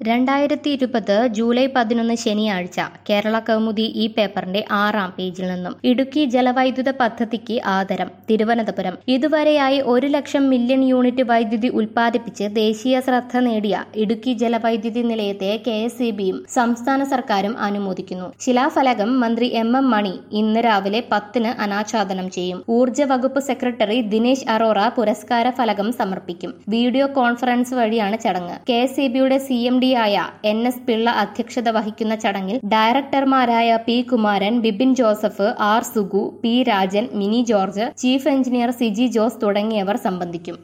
രണ്ടായിരത്തി ഇരുപത് ജൂലൈ പതിനൊന്ന് ശനിയാഴ്ച കേരള കൗമുദി ഈ പേപ്പറിന്റെ ആറാം പേജിൽ നിന്നും ഇടുക്കി ജലവൈദ്യുത പദ്ധതിക്ക് ആദരം തിരുവനന്തപുരം ഇതുവരെയായി ഒരു ലക്ഷം മില്യൺ യൂണിറ്റ് വൈദ്യുതി ഉൽപ്പാദിപ്പിച്ച് ദേശീയ ശ്രദ്ധ നേടിയ ഇടുക്കി ജലവൈദ്യുതി നിലയത്തെ കെ എസ് സംസ്ഥാന സർക്കാരും അനുമോദിക്കുന്നു ശിലാഫലകം മന്ത്രി എം എം മണി ഇന്ന് രാവിലെ പത്തിന് അനാച്ഛാദനം ചെയ്യും ഊർജ്ജ വകുപ്പ് സെക്രട്ടറി ദിനേശ് അറോറ പുരസ്കാര ഫലകം സമർപ്പിക്കും വീഡിയോ കോൺഫറൻസ് വഴിയാണ് ചടങ്ങ് കെ എസ് ഇ ബിയുടെ സി എം ഡി ആയ എൻ എസ് പിള്ള അധ്യക്ഷത വഹിക്കുന്ന ചടങ്ങിൽ ഡയറക്ടർമാരായ P Kumaran Bibin Joseph R Sugu P Rajan Mini George chief engineer Siji Jose തുടങ്ങിയവർ സംബന്ധിക്കും